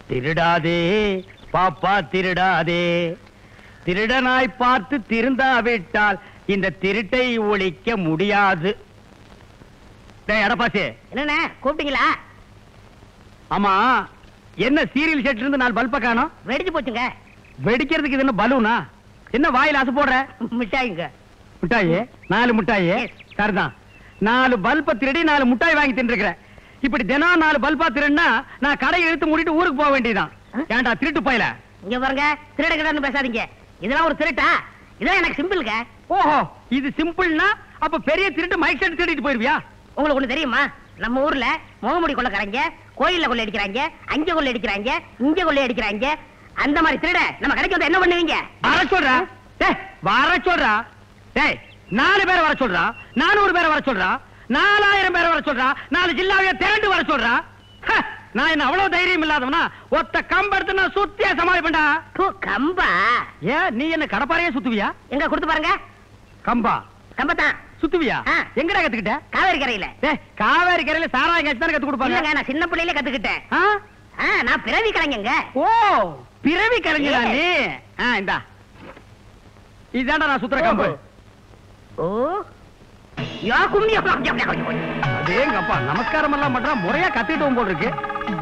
திருடாதே பாப்பா திருடாதே திருடனாய் பார்த்து திருந்தாவிட்டால் இந்த திருட்டை ஒழிக்க முடியாது டேய் எடப்பாசி என்னண்ணே கூப்பிட்டீங்களா ஆமா என்ன சீரியல் செட் இருந்து நாலு பல்ப காணோம் வெடிச்சு போச்சுங்க வெடிக்கிறதுக்கு இது என்ன பலூனா என்ன வாயில அசு போடுற மிட்டாய்ங்க முட்டாயி நாலு முட்டாயி Yes. சரிதான் நாலு பல்ப திருடி நாலு முட்டாய் வாங்கி தின்றுக்கிறேன் இப்படி தினம் நாலு பல்பா திருடினா நான் கடையை இழுத்து மூடிட்டு ஊருக்கு போக வேண்டியதுதான் ஏன்டா திருட்டு போயல இங்க பாருங்க திருட கிடன்னு பேசாதீங்க இதெல்லாம் ஒரு திருட்டா இதெல்லாம் எனக்கு சிம்பிளுங்க ஓஹோ இது சிம்பிள்னா அப்ப பெரிய திருட்டு மைக் செட் திருடிட்டு போயிருவியா உங்களுக்கு ஒண்ணு தெரியுமா நம்ம ஊர்ல முகமுடி கொள்ளக்காரங்க கோயில்ல கொள்ளை அடிக்கிறாங்க அங்க கொள்ளை அடிக்கிறாங்க இங்க கொள்ளை அடிக்கிறாங்க அந்த மாதிரி திருட நம்ம கடைக்கு வந்து என்ன பண்ணுவீங்க வர சொல்றா டேய் வர சொல்றா டேய் நாலு பேரை வர சொல்றா நானூறு பேரை வர சொல்றா நாலாயிரம் பேரை வர சொல்றா நாலு ஜில்லாவைய திரண்டு வர சொல்றா ஹ, நான் என்ன அவ்வளவு தைரியம் இல்லாதவனா ஒத்த கம்பெடுத்து நான் சுத்தியா சமாளிப்பேன்டா தூ, கம்பா ஏன் நீ என்ன கடப்பாறையே சுத்துவியா எங்க கொடுத்து பாருங்க கம்பா கம்பத்தான் சுத்துவியா ஆ. எங்கடா கத்துக்கிட்ட காவேரி கரையில டேய் காவேரி கரையில சாராயம் கட்சி தானே கத்து இல்லங்க கொடுப்பாங்க நான் சின்ன பிள்ளையில கத்துக்கிட்டேன் ஆ? ஆ, நான் பிறவி கலைஞங்க ஓ பிறவி கலைஞரா Yes. நீ ஆ இந்தா இதாண்டா நான் சுத்துற கம்பு ஓ யா கும்மி அதேங்கப்பா நமஸ்காரம் எல்லாம் பண்றா முறையா கத்திட்டு போல் இருக்கு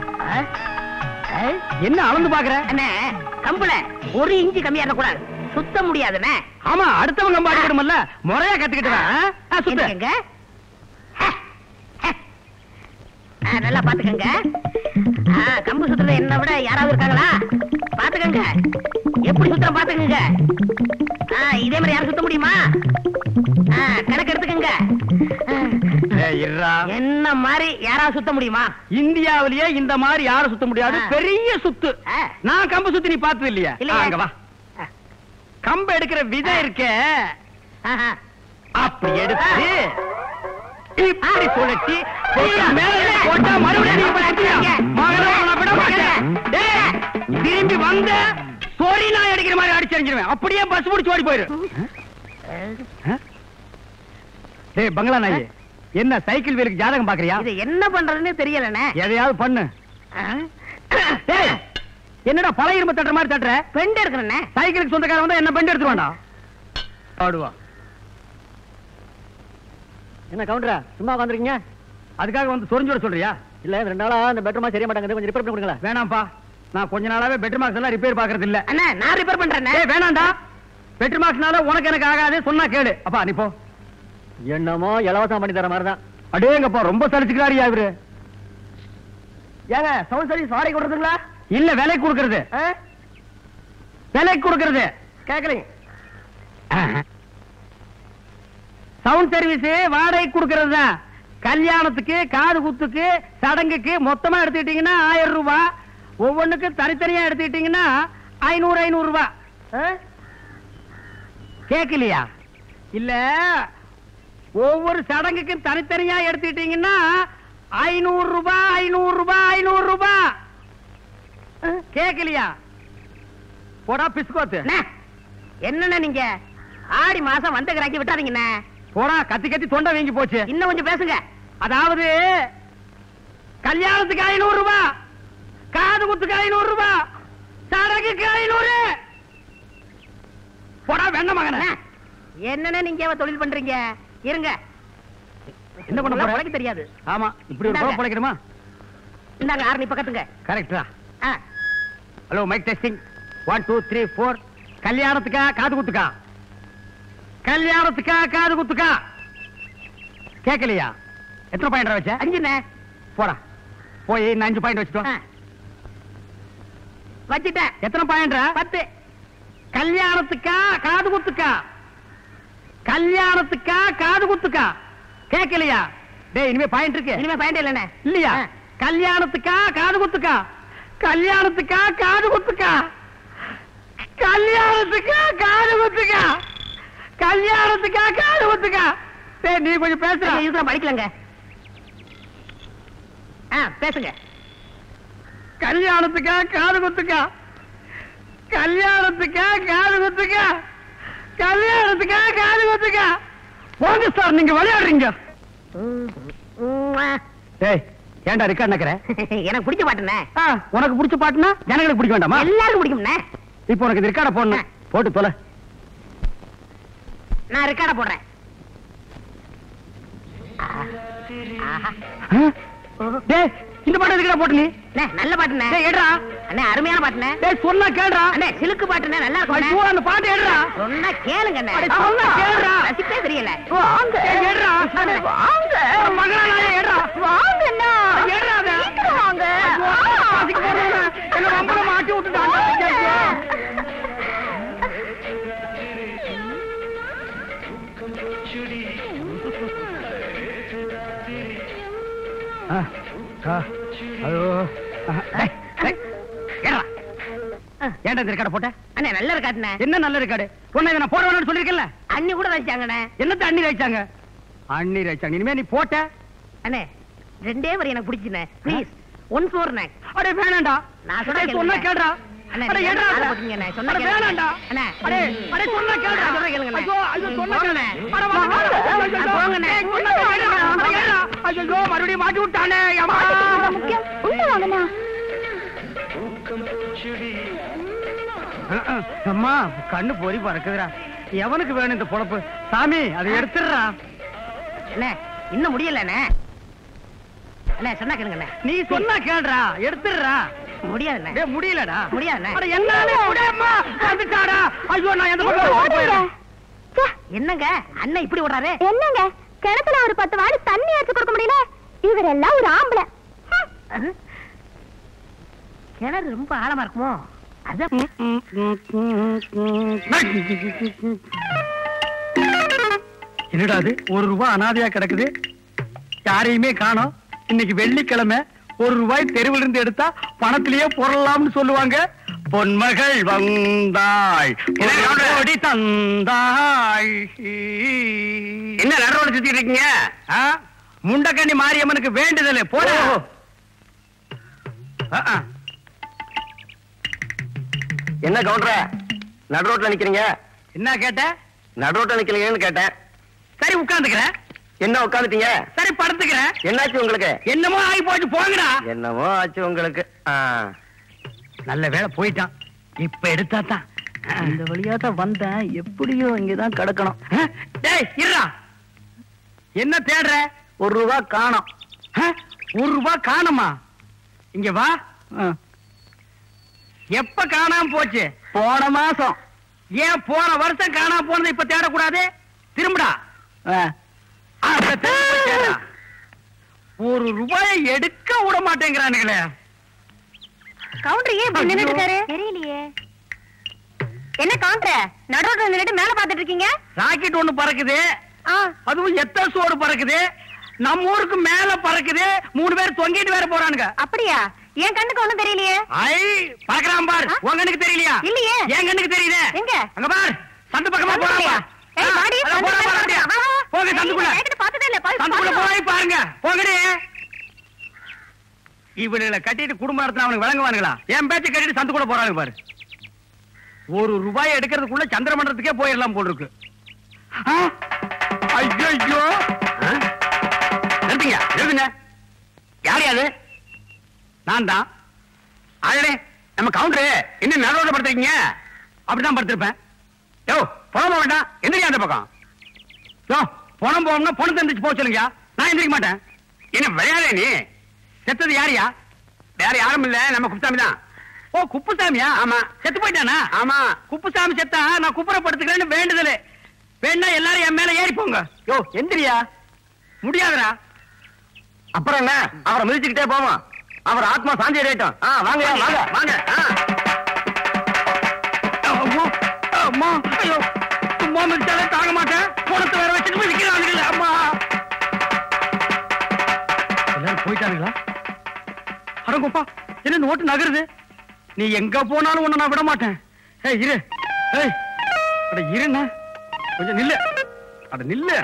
என்ன அளந்து பாக்குற அண்ணே கம்புல ஒரு இன்ச்சு கம்மியா இருக்க கூடாது சுத்த முடியாதுண்ணே ஆமா அடுத்தவங்க கம்பு அடிக்கணும்ல முறையா கத்துக்கிட்டு வா. ஆ, சுத்து என்னங்க? ஹ, ஹ. ஆ, நல்லா பாத்துக்கங்க ஆ, கம்பு சுத்துறது என்ன விட யாராவது இருக்காங்களா பாத்துக்கங்க எப்படி சுத்துறோம் பாத்துக்கங்க ஆ, இதே மாதிரி யாரும் சுத்த முடியுமா ஆ, கணக்கு எடுத்துக்கங்க ஆ, ஏய், இருடா. என்ன மாதிரி யாராவது சுத்த முடியுமா இந்தியாவிலேயே இந்த மாதிரி யாரும் சுத்த முடியாது ஆ. பெரிய சுத்து ஆ. நான் கம்பு சுத்தி நீ பார்த்தது இல்லையா இல்லையே. ஆ, அங்க வா ஆ, கம்பு எடுக்கிற விதை இருக்கே ஆஹா. அப்படி எடுத்து இப்படி சுழட்டி போட்டா மேல போட்டா மறுபடியும் நீ இப்படி சுத்தியா? மகனே, உன்னை விட மாட்டேன். டேய், திரும்பி வந்த சொறி நான் அடிக்கிற மாதிரி அடிச்சு அடிச்சிருவேன் அப்படியே பஸ் பிடிச்சு ஓடி போயிரு டேய் பங்களா நாயி என்ன சைக்கிள் வீலுக்கு ஜாதகம் பாக்குறியா இது என்ன பண்றதுன்னு தெரியலண்ணே எதையாவது பண்ணு ஆ. டேய் என்னடா பழைய இரும்பு தட்டுற மாதிரி தட்டுற பெண்டு எடுக்கணுண்ணே சைக்கிளுக்கு சொந்தக்காரன் வந்தா என்ன பெண்டு எடுத்து வேண்டாம் ஆடுவா என்ன கவுண்டரா சும்மா உட்காந்துருக்கீங்க அதுக்காக வந்து சொரிஞ்சு விட சொல்றியா இல்ல இந்த ரெண்டு நாளா இந்த பெட்ரூமா சரியா மாட்டாங்க கொஞ்சம் ரிப்பேர் பண்ணி கொடுங்களேன் வேணாம்ப்பா நான் கொஞ்ச நாளாவே பெட்ரு மார்க்ஸ் எல்லாம் ரிப்பேர் பாக்குறது இல்ல அண்ணா நான் ரிப்பேர் பண்றேண்ணே ஏய் வேணாம்டா பெட்ரு மார்க்ஸ்னால உனக்கு எனக்கு ஆகாது சொன்னா கேளு அப்பா நீ போ என்னமோ இலவசம் பண்ணி தர மாதிரி தான் அடேங்கப்பா ரொம்ப சலிச்சுக்கிறாரியா இவரு ஏங்க சவுண்ட் சர்வீஸ் வாடகை கொடுத்துங்களா இல்ல விலை கொடுக்கறது விலை கொடுக்கறது கேட்கலீங்க சவுண்ட் சர்வீஸ் வாடகை கொடுக்கறது தான் கல்யாணத்துக்கு காது குத்துக்கு சடங்குக்கு மொத்தமா எடுத்துக்கிட்டீங்கன்னா ஆயிரம் ரூபாய் ஒவ்வொன்றுக்கு தனித்தனியா எடுத்துக்கிட்டீங்கன்னா ஐநூறு ஐநூறு ரூபாய் கேட்கலையா இல்ல ஒவ்வொரு சடங்குக்கும் தனித்தனியா எடுத்துக்கிட்டீங்கன்னா ஐநூறு ரூபாய் ஐநூறு ரூபாய் ஐநூறு ரூபாய் கேட்கலையா போடா பிஸ்கோத்து அண்ணே, என்னண்ணே நீங்க ஆடி மாசம் வந்த கிராக்கி விட்டாதீங்கண்ணே போடா கத்தி கத்தி தொண்டை வீங்கி போச்சு இன்னும் கொஞ்சம் பேசுங்க அதாவது கல்யாணத்துக்கு ஐநூறு ரூபாய் காது குத்துக்கு ஐநூறு ரூபாய் சடங்குக்கு ஐநூறு போடா வெண்ண மகன அண்ணே, என்னண்ணே நீங்க அவ தொழில் பண்றீங்க இருங்க என்ன பண்ண போற? உனக்கு தெரியாது ஆமா இப்படி ஒரு இந்தாங்க. குழப்பம் பிழைக்கணுமா இந்தாங்க ஆரணி பக்கத்துங்க கரெக்டா ஆ, hello mike testing one two three four கல்யாணத்துக்கா காது குத்துக்கா கல்யாணத்துக்கா காது குத்துக்கா கேட்கலையா எத்தனை பாயிண்ட் வச்ச அஞ்சுண்ணே போடா போய் இன்னும் அஞ்சு பாயிண்ட் வச்சுட்டு ஆ. வா. வச்சிட்டேன் எத்தனை பாயிண்ட் பத்து கல்யாணத்துக்கா காது குத்துக்கா கல்யாணத்துக்கா காது குத்துக்கா கேட்கலையா டேய் இனிமே பாயிண்ட் இருக்கு இனிமே பாயிண்ட் இல்லண்ணே இல்லையா ஆ. கல்யாணத்துக்கா காது குத்துக்கா கல்யாணத்துக்கா காது குத்துக்கா கல்யாணத்துக்கா காது குத்துக்கா கல்யாணத்துக்கா காது குத்துக்கா டேய் நீ கொஞ்சம் பேசுற ஐயா, இதுதான் படிக்கலங்க ஆ பேசுங்க கல்யாணத்துக்கா காது குத்துக்கா கல்யாணத்துக்கா காது குத்துக்கா கல்யாணத்துக்கா காது குத்துக்கா போங்க சார் நீங்க விளையாடுறீங்க ம், ம், ஆ. டேய் ஏன்டா இருக்கா நக்கற எனக்கு பிடிச்ச பாட்டுண்ணே உனக்கு பிடிச்ச பாட்டுனா ஜனங்களுக்கு பிடிக்க வேண்டாமா எல்லாருக்கும் பிடிக்கும்ண்ணே இப்போ உனக்கு ரெக்கார்ட போடணும் போட்டு தொலை நான் ரெக்கார்ட போடுறேன் ஆஹா. ஆஹா. டேய் இந்த பாட்டு எதுக்குடா போட்டு நீ அண்ணே, நல்ல பாட்டுண்ணே டேய் எடுடா அண்ணே அருமையான பாட்டுண்ணே டேய் சொன்னா கேளுடா அண்ணே சிலுக்கு பாட்டுண்ணே நல்லா ஐயோ இருக்கும் அந்த பாட்டு எடுடா சொன்னா கேளுங்க அண்ணே அட, சொன்னா கேளுடா. ரசிப்பே தெரியல வாங்க எடுடா அண்ணே, வாங்க. மகளா நாயே எடுடா வாங்க அண்ணா எடுடா அதை. சீக்கிரம் வாங்க ஐயோ, பாதிக்கு போறவன என்ன வம்பல மாட்டி விட்டுட்டாங்க ஐயோ. ஆ, ஆ, ஐயோ. ஆ, டேய், டேய், ஏறுடா. ஏன்டா இந்த ரெக்கார்ட போட்ட அண்ணே நல்ல இருக்காட்டுண்ணே என்ன நல்ல ரெக்கார்டு உன்னை இதை நான் போட வேணும்னு சொல்லிருக்கேன்ல அண்ணி கூட ரசிச்சாங்கண்ணே என்னத்த அண்ணி வச்சாங்க அண்ணி வச்சாங்க இனிமே நீ போட்ட அண்ணே ரெண்டே வரி எனக்கு பிடிச்சுண்ணே ப்ளீஸ் ஒன் ஃபோர்ண்ணே அடே வேணாண்டா நான் சொன்னா அடே, சொன்னா கேளுங்க. கேளுடா அண்ணே, அடே நீங்க ஏன்டா ஆளை போட்டீங்கண்ணே, சொன்னா அடே, கேளுங்க. வேணாண்டா அண்ணே. அடே அடே சொன்னா கேளுடா நான் சொல்றேன் கேளுங்கண்ணே. ஐயோ ஐயோ சொன்னா போங்கண்ணே. கேளு அட வாங்க வாங்க. ஐயோ, ஐயோ, போங்கண்ணே. ஏய், சொன்னா கேளுடா. அட, ஏறுடா. ஐயோ மறுபடியும் மாட்டி விட்டானே அம்மா முக்கியம் உள்ள வாங்கண்ணா அஹ், அஹ், அம்மா கண்ணு பொறி பறக்குதுடா எவனுக்கு வேணும் இந்த பொழப்பு சாமி அதை எடுத்துடுறா அண்ணே இன்னும் முடியலண்ணே அண்ணே சொன்னா கேளுங்கண்ணே நீ சொன்னா கேளுடா எடுத்துடுறா முடியாதுண்ணே டேய் முடியலடா முடியாதுண்ணே. அட என்னாலே முடியாம வந்துட்டாடா ஐயோ நான் எந்த பக்கம் போறேன் ச்சே, என்னங்க அண்ணன் இப்படி ஓடுறாரு என்னங்க கிணத்துல ஒரு பத்து வாடி தண்ணி எடுத்து கொடுக்க முடியல இவரெல்லாம் ஒரு ஆம்பளை ஹம். அது? கிணறு ரொம்ப ஆழமா இருக்குமோ அதான் என்னடா அது ஒரு ரூபாய் அனாதையா கிடக்குது யாரையுமே காணோம் இன்னைக்கு வெள்ளிக்கிழமை ஒரு ரூபாய் தெருவில் இருந்து எடுத்தா பணத்திலேயே பொருளாம்னு சொல்லுவாங்க பொன்மகள் வந்தாய் என்ன கவுண்டர்? கோடி தந்தாய் என்ன நடுரோட சுத்திட்டு இருக்கீங்க ஆ? முண்டக்கண்ணி மாரியம்மனுக்கு வேண்டுதல் போட ஓஹோ. என்ன கவுண்டர நடுரோட்ல நிக்கிறீங்க என்ன கேட்ட நடுரோட்ல நிக்கிறீங்கன்னு கேட்டேன் சரி உட்கார்ந்துக்கிறேன் என்ன உட்காந்துட்டீங்க சரி படுத்துக்கிறேன் என்னாச்சு உங்களுக்கு என்னமோ ஆகி போச்சு போங்கடா என்னமோ ஆச்சு உங்களுக்கு ஆ. நல்ல வேலை போயிட்டான் இப்ப எடுத்தா தான் இந்த வழியா தான் வந்தேன் எப்படியோ இங்கதான் கிடக்கணும் டேய் இருடா என்ன தேடுற ஒரு ரூபா காணோம் ஆ? ஒரு ரூபாய் காணுமா இங்க வா எப்ப காணாம போச்சு போன மாசம் ஏன் போன வருஷம் காணாம போனது இப்ப தேடக்கூடாது திரும்புடா அத திரும்ப போய் தேடுடா. ஒரு ரூபாயை எடுக்க விட மாட்டேங்கிறானுங்களே கவுண்டர் ஏன் இப்படி நின்னுட்டு இருக்காரு தெரியலையே என்ன கவுண்டர் நடுரோட்ல நின்னுட்டு மேல பாத்துட்டு இருக்கீங்க ராக்கெட் ஒண்ணு பறக்குது ஆ அதுவும் எத்த சோடு பறக்குது நம்ம ஊருக்கு மேல பறக்குது மூணு பேர் தொங்கிட்டு வேற போறானுங்க அப்படியா என் கண்ணுக்கு ஒண்ணும் தெரியலையே ஐ பறக்குறான் பார் ஆ? உன் கண்ணுக்கு தெரியலையா இல்லையே. என் கண்ணுக்கு தெரியுதே எங்க? அங்க பார் சந்து பக்கமா சந்து போறான் இல்லையா? பார். ஏய், ஆ, வாடி, அதான் சந்து போறான் பார் பக்கமா அப்படியே. வா, வா, வா. போங்க ஏய், சந்துக்குள்ள நான் என்கிட்ட பார்த்ததே இல்ல, போய் சந்துக்குள்ள பாரு. போய் பாருங்க போங்கடி இவனுங்களை கட்டிட்டு குடும்பம் நடத்தின அவனுக்கு விளங்குவானுங்களா என் பேச்ச கட்டிட்டு சந்துக்குள்ள போறாங்க பாரு ஒரு ரூபாய் எடுக்கிறதுக்குள்ள சந்திரமண்டலத்துக்கே போயிடலாம் போல் இருக்கு ஐயோ ஆ? நிறுத்துங்க நிறுத்துங்க யார் அது நான் தான் ஆளே நம்ம கவுண்டரு இன்னும் நடுரோட்ல படுத்துருக்கீங்க அப்படிதான் படுத்திருப்பேன் யோ போக வேண்டாம் எந்திரிக்க அந்த பக்கம் யோ பணம் போகணும்னா பணம் தந்துச்சு போக சொல்லுங்க நான் எந்திரிக்க மாட்டேன் என்ன விளையாட நீ செத்தது யாரியா வேற யாரும் இல்ல நம்ம குப்தாமி தான் ஓ குப்புசாமியா ஆமா. செத்து போயிட்டானா ஆமா குப்புசாமி செத்தா நான் குப்புறப்படுத்துக்கிறேன்னு வேண்டுதல் வேணா எல்லாரும் என் மேல ஏறி போங்க யோ எந்திரியா முடியாதுடா அப்புறம் என்ன அவரை மிதிச்சுக்கிட்டே போவோம் அவர் ஆத்மா சாந்தி அடையட்டும் ஆ வாங்க வாங்க வாங்க ஆ. அம்மா, அம்மா, ஐயோ, சும்மா மிதிச்சாலே தாங்க மாட்டேன் பணத்தை வேற வச்சுட்டு மிதிக்கிறானுங்களே அம்மா எல்லாரும் போயிட்டானுங்களா அடங்கப்பா என்ன நோட்டு நகருது நீ எங்க போனாலும் உன்னை நான் விட மாட்டேன் ஏய் இரு ஏய் அட இருண்ணா கொஞ்சம் நில்லு அட நில்லு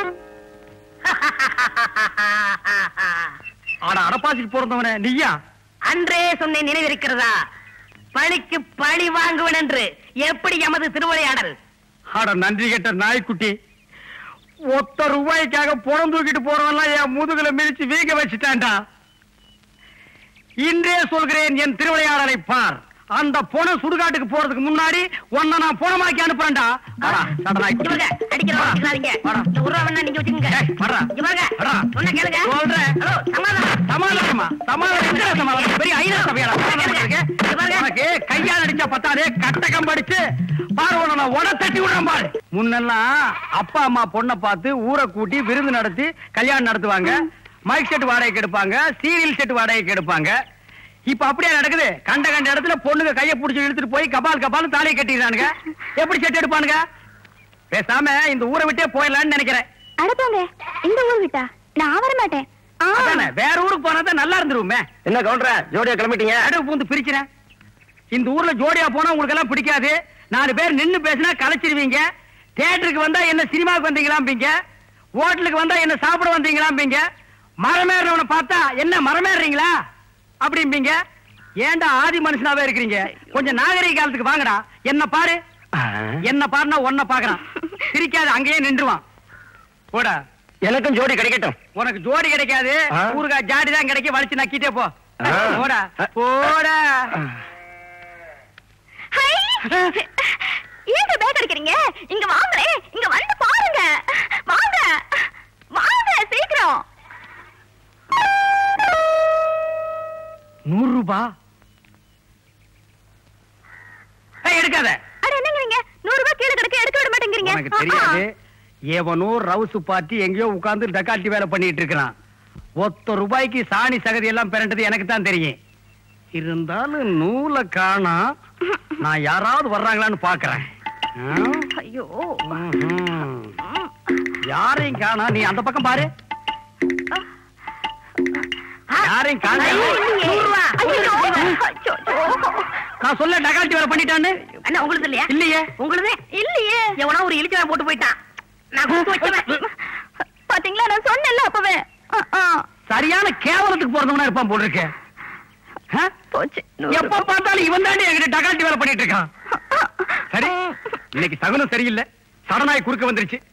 அட அடப்பாசிக்கு பிறந்தவனே நீயா அன்றே சொன்னேன் நினைவிருக்கிறதா பழிக்கு பழி வாங்குவன் என்று எப்படி எமது திருவிளையாடல் அட நன்றி கெட்ட நாய்க்குட்டி ஒத்த ரூபாய்க்காக புறம் தூக்கிட்டு போறவன்லாம் என் முதுகுல மிதிச்சு வீக்க வச்சுட்டான்டா இன்றே சொல்கிறேன் என் திருவிளையாடலை பார் அந்த பொண சுடுகாட்டுக்கு போறதுக்கு முன்னாடி உன்னை நான் பொணமாக்கி அனுப்புறேன்டா வாடா, சடனாய் இங்க பாருங்க, அடிக்கிறவங்க அடிக்காதீங்க. வாடா. இந்த ஒரு ரூபா வேணா நீங்க வச்சுக்கோங்க. ஏய், வாடா. இங்க பாருங்க, வாடா. சொன்னா கேளுங்க. சொல்றேன். ஹலோ, சமாதானம். சமாதானமா சமாதானம் எங்கடா சமாதானம் பெரிய ஐநா சபையாடா சமாதானம் இருக்கு இங்க பாருங்க. உனக்கு கையால் அடிச்சா பத்தாதே கட்டகம் படிச்சு பாரு உன்னை நான் உட தட்டி விடுறேன் பாரு முன்னெல்லாம் அப்பா அம்மா பொண்ணை பார்த்து ஊரை கூட்டி விருந்து நடத்தி கல்யாணம் நடத்துவாங்க மைக் செட் வாடகைக்கு எடுப்பாங்க சீரியல் செட் வாடகைக்கு எடுப்பாங்க இப்ப அப்படியே நடக்குது கண்ட கண்ட இடத்துல பொண்ணுங்க கையை பிடிச்சி இழுத்துட்டு போய் கபால் கபால் தாலியை கட்டிடுறானுங்க எப்படி செட் எடுப்பானுங்க பேசாம இந்த ஊரை விட்டே போயிடலாம்னு நினைக்கிறேன் அடப்போங்க இந்த ஊர் விட்டா நான் வர மாட்டேன் ஆ. அதானே வேற ஊருக்கு போனா தான் நல்லா இருந்துருமே என்ன கவுண்டர ஜோடியா கிளம்பிட்டீங்க அடுவு பூந்து பிரிக்கிறேன் இந்த ஊர்ல ஜோடியா போனா உங்களுக்கு எல்லாம் பிடிக்காது நாலு பேர் நின்னு பேசினா கலைச்சிருவீங்க தியேட்டருக்கு வந்தா என்ன சினிமாவுக்கு வந்தீங்களாம்பீங்க ஹோட்டலுக்கு வந்தா என்ன சாப்பிட வந்தீங்களாம்பீங்க மரமேறவனை பார்த்தா என்ன மரமேறீங்களா அப்படிம்பீங்க ஏன்டா ஆதி மனுஷனாவே இருக்கிறீங்க கொஞ்சம் நாகரிக காலத்துக்கு வாங்கடா என்ன பாரு என்ன பாருனா ஒன்ன பாக்குறான் சிரிக்காது அங்கேயே நின்றுவான் போடா எனக்கும் ஜோடி கிடைக்கட்டும் உனக்கு ஜோடி கிடைக்காது ஆ? ஊருக்கா ஜாடி தான் கிடைக்கும் வலிச்சு நக்கிட்டே போ ஆ. போடா போடா ஹை! ஏங்க பேக் அடிக்கிறீங்க இங்க வாங்களே இங்க வந்து பாருங்க வாங்க வாங்க சீக்கிரம் நூறு ரூபாய் ஏய், எடுக்காத அட என்னங்கிறீங்க நூறு ரூபாய் கீழே கிடக்க எடுக்க விட மாட்டேங்கிறீங்க உனக்கு தெரியாது எவனோ ரவுசு பார்ட்டி எங்கேயோ உட்கார்ந்து டக்காட்டி வேலை பண்ணிட்டு இருக்கிறான் ஒத்த ரூபாய்க்கு சாணி சகதி எல்லாம் பிறண்டது எனக்கு தான் தெரியும் இருந்தாலும் நூலை காணா நான் யாராவது வர்றாங்களான்னு பாக்குறேன் ஐயோ யாரையும் காணா நீ அந்த பக்கம் பாரு யாரையும் காணா ஐயோ, இல்லையே. நூறு ரூபா. ஐயோ அச்சோ, அச்சோ. நான் சொல்ல டகாட்டி வேலை பண்ணிட்டான்னு அண்ணா, உங்களுக்கு இல்லையா இல்லையே உங்களுக்கு இல்லையே எவனா ஒரு இழிச்சவன் போட்டு போயிட்டான் நான் கொடுத்து வச்சவன் பாத்தீங்களா நான் சொன்னேன்ல அப்பவே ஆ, ஆ. சரியான கேவலத்துக்கு பிறந்தவனா இருப்பான் போல இருக்கு ஆ? போச்சு எப்ப பார்த்தாலும் இவன் தாண்டி என்கிட்ட டகாட்டி வேலை பண்ணிட்டு இருக்கான் சரி இன்னைக்கு சகுனம் சரியில்லை சடனாய் குறுக்க வந்துருச்சு